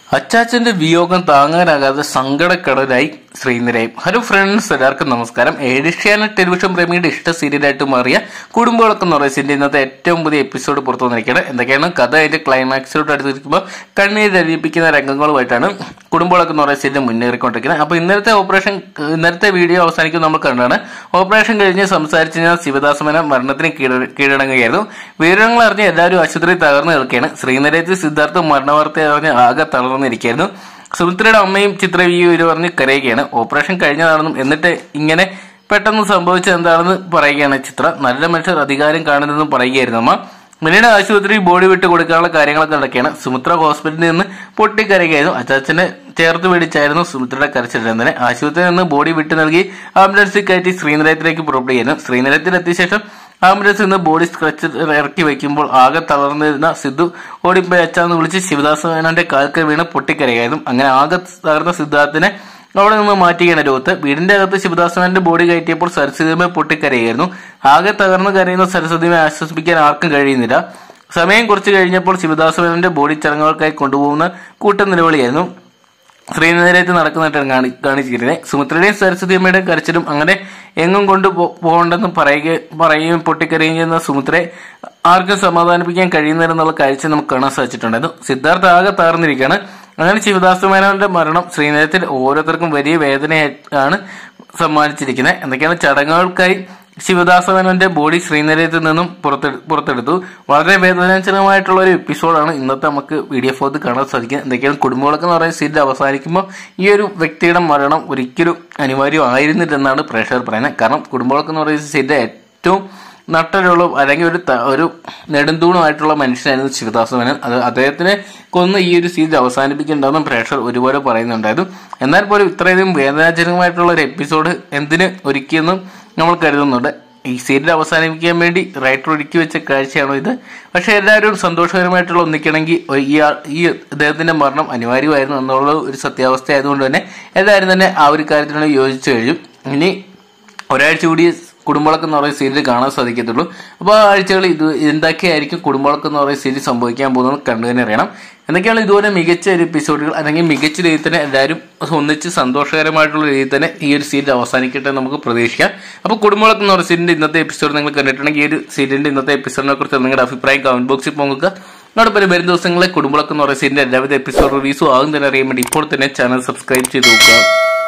അച്ചാച്ചന്റെ വിയോഗം താങ്ങാനാകാതെ സങ്കടക്കടലായി ശ്രീനിരയും hello friends എല്ലാവർക്കും നമസ്കാരം ഏഷ്യാനെറ്റ് ടെലിവിഷൻ പ്രേമിയുടെ ഇഷ്ട സീരിയലായിട്ട് മാറിയ കുടുംബവിളക്കം എന്ന് പറയുന്ന ഇന്നത്തെ ഏറ്റവും പുതിയ എപ്പിസോഡ് പുറത്തു വന്നിരിക്കുകയാണ് എന്തൊക്കെയാണ് കഥ അതിന്റെ ക്ലൈമാക്സിലോട്ട് അടുത്തിരിക്കുമ്പോൾ കണ്ണീരരിപ്പിക്കുന്ന രംഗങ്ങളുമായിട്ടാണ് കുടുംബവിളക്കം എന്ന് പറയുന്ന സീരിയൽ മുന്നേറിക്കൊണ്ടിരിക്കുന്നത് അപ്പോൾ ഇന്നലത്തെ ഓപ്പറേഷൻ ഇന്നലത്തെ വീഡിയോ അവസാനിക്കും നമ്മൾ കണ്ടാണ് ഓപ്പറേഷൻ കഴിഞ്ഞ് സംസാരിച്ച് ഞാൻ ശിവദാസമന മരണത്തിന് കീഴ- കീഴടങ്ങുകയായിരുന്നു വിവരങ്ങൾ അറിഞ്ഞ് എല്ലാവരും ആശുപത്രി തകർന്നു നിൽക്കുകയാണ് ശ്രീനരേത്ത് സിദ്ധാർത്ഥ മരണവാർത്ത അറിഞ്ഞ് ആകെ തളർന്നിരിക്കുകയായിരുന്നു സുമിത്രയുടെ അമ്മയും ചിത്രവിയും ഇവര് പറഞ്ഞ് കരയുകയാണ് ഓപ്പറേഷൻ കഴിഞ്ഞതാണെന്നും എന്നിട്ട് ഇങ്ങനെ പെട്ടെന്ന് സംഭവിച്ചത് എന്താണെന്ന് പറയുകയാണ് ചിത്ര നല്ല മനുഷ്യർ അധികാരം കാണുന്നതെന്നും പറയുകയായിരുന്നു അമ്മ പിന്നീട് ആശുപത്രി ബോഡി വിട്ട് കൊടുക്കാനുള്ള കാര്യങ്ങളൊക്കെ നടക്കുകയാണ് സുമിത്ര ഹോസ്പിറ്റലിൽ നിന്ന് പൊട്ടിക്കരയുകയായിരുന്നു അച്ചാച്ചനെ ചേർത്ത് പിടിച്ചായിരുന്നു സുമിത്രയുടെ കരച്ചിലിരുന്നത് ആശുപത്രിയിൽ നിന്ന് ബോഡി വിട്ടു നൽകി ആംബുലൻസിൽ കയറ്റി ശ്രീനിലയത്തിലേക്ക് പുറപ്പെടുകയായിരുന്നു ശ്രീനിലയത്തിൽ എത്തിയ ശേഷം ആംബുലൻസിൽ നിന്ന് ബോഡി സ്ക്രച്ച് ഇറക്കി വെക്കുമ്പോൾ ആകെ തളർന്നിരുന്ന സിദ്ധു ഓടിപ്പോയി അച്ചാന്ന് വിളിച്ച് ശിവദാസ മേനോന്റെ കാൽക്കൽ വീണ് പൊട്ടിക്കരയായിരുന്നു അങ്ങനെ ആകെ തകർന്ന സിദ്ധാർത്ഥിനെ അവിടെ നിന്ന് മാറ്റുകയാണ് ലോകത്ത് വീടിന്റെ അകത്ത് ശിവദാസന്റെ ബോഡി കയറ്റിയപ്പോൾ സരസ്വതിമേ പൊട്ടിക്കരയായിരുന്നു ആകെ തകർന്ന് കരയുന്ന സരസ്വതിമയെ ആശ്വസിപ്പിക്കാൻ ആർക്കും കഴിയുന്നില്ല സമയം കുറച്ച് കഴിഞ്ഞപ്പോൾ ശിവദാസവനന്റെ ബോഡി ചടങ്ങുകൾക്കായി കൊണ്ടുപോകുന്ന കൂട്ടം നിലവിളിയായിരുന്നു ശ്രീനഗരത്ത് നടക്കുന്നതായിട്ടാണ് കാണി കാണിച്ചിരിക്കുന്നത് സുമിത്രയുടെയും സരസ്വതി അമ്മയുടെയും കരച്ചിലും അങ്ങനെ എങ്ങും കൊണ്ട് പോ- പോകണ്ടെന്ന് പറയുക പറയുകയും പൊട്ടിക്കരയുകയും ചെയ്യുന്ന സുമിത്രയെ ആർക്കും സമാധാനിപ്പിക്കാൻ കഴിയുന്നില്ലെന്നുള്ള കാഴ്ച നമുക്ക് കാണാൻ സാധിച്ചിട്ടുണ്ടായിരുന്നു സിദ്ധാർത്ഥ ആകെ തകർന്നിരിക്കുകയാണ് അങ്ങനെ ശിവദാസ മേനോന്റെ മരണം ശ്രീനഗരത്തിൽ ഓരോരുത്തർക്കും വലിയ വേദനയാണ് സമ്മാനിച്ചിരിക്കുന്നത് എന്തൊക്കെയാണ് ചടങ്ങുകൾക്കായി ശിവദാസവനന്റെ ബോഡി ശ്രീനഗരത്തിൽ നിന്നും പുറത്തെ- പുറത്തെടുത്തു വളരെ വേദനാജനകമായിട്ടുള്ള ഒരു എപ്പിസോഡാണ് ഇന്നത്തെ നമുക്ക് വീഡിയോ ഫോത്ത് കാണാൻ സാധിക്കുന്നത് എന്തൊക്കെയാണ് കുടുംബവിളക്ക് എന്ന് പറയുന്ന സീരിയൽ അവസാനിക്കുമ്പോൾ ഈ ഒരു വ്യക്തിയുടെ മരണം ഒരിക്കലും അനിവാര്യമായിരുന്നില്ലെന്നാണ് പ്രേക്ഷകർ പറയുന്നത് കാരണം കുടുംബവിളക്ക് എന്ന് പറയുന്ന സീരിയൽ ഏറ്റവും നട്ടലുള്ള അല്ലെങ്കിൽ ഒരു ത- ഒരു നെടുന്തൂണുമായിട്ടുള്ള മനുഷ്യനായിരുന്നു ശിവദാസ മേനോൻ അത് അദ്ദേഹത്തിനെ കൊന്ന് ഈ ഒരു സീരിയൽ അവസാനിപ്പിക്കേണ്ടതെന്നും പ്രേക്ഷകർ ഒരുപാട് പറയുന്നുണ്ടായിരുന്നു എന്നാൽ പോലും ഇത്രയധികം വേദനാജനകമായിട്ടുള്ള ഒരു എപ്പിസോഡ് എന്തിന് ഒരുക്കിയെന്നും നമ്മൾ കരുതുന്നുണ്ട് ഈ സീരിയൽ അവസാനിപ്പിക്കാൻ വേണ്ടി റൈറ്റർ ഒരുക്കി വെച്ച കാഴ്ചയാണോ ഇത് പക്ഷെ എല്ലാവരും സന്തോഷകരമായിട്ടുള്ള ഒന്നിക്കണമെങ്കിൽ ഈ ആൾ- ഈ അദ്ദേഹത്തിന്റെ മരണം അനിവാര്യമായിരുന്നു എന്നുള്ള ഒരു സത്യാവസ്ഥ ആയതുകൊണ്ട് തന്നെ എല്ലാവരും തന്നെ ആ ഒരു കാര്യത്തിനോട് യോജിച്ചു കഴിഞ്ഞു ഇനി ഒരാഴ്ച കൂടി കുടുംബളക്കം എന്ന് പറയുന്ന സീരിയൽ കാണാൻ സാധിക്കത്തുള്ളൂ അപ്പോൾ ആ ആഴ്ചകൾ ഇത് എന്തൊക്കെയായിരിക്കും കുടുംബളക്കം എന്ന് പറയുന്ന സീരിയൽ സംഭവിക്കാൻ പോകുന്നത് കണ്ടു തന്നെ അറിയണം എന്തൊക്കെയാണ് ഇതുപോലെ മികച്ച ഒരു എപ്പിസോഡുകൾ അല്ലെങ്കിൽ മികച്ച രീതിയിൽ തന്നെ എല്ലാവരും ഒന്നിച്ച് സന്തോഷകരമായിട്ടുള്ള രീതിയിൽ തന്നെ ഈ ഒരു സീരിയൽ അവസാനിക്കട്ടെ എന്ന് നമുക്ക് പ്രതീക്ഷിക്കാം അപ്പോൾ കുടുംബളക്കം എന്ന് പറയുന്ന സീരിയലിന്റെ ഇന്നത്തെ എപ്പിസോഡ് നിങ്ങൾ കണ്ടിട്ടുണ്ടെങ്കിൽ ഈ ഒരു സീരിയലിന്റെ ഇന്നത്തെ എപ്പിസോഡിനെ കുറിച്ച് നിങ്ങളുടെ അഭിപ്രായം കമന്റ് ബോക്സിൽ പോകുക അതോടൊപ്പം വരും ദിവസങ്ങളെ കുടുംബളക്കം എന്ന് പറയുന്ന സീരിയലിന്റെ എല്ലാവിധ എപ്പിസോഡ് റിവ്യൂസും ആകും തന്നെ അറിയാൻ വേണ്ടി ഇപ്പോൾ തന്നെ ചാനൽ സബ്സ്ക്രൈബ് ചെയ്ത് നോക്കുക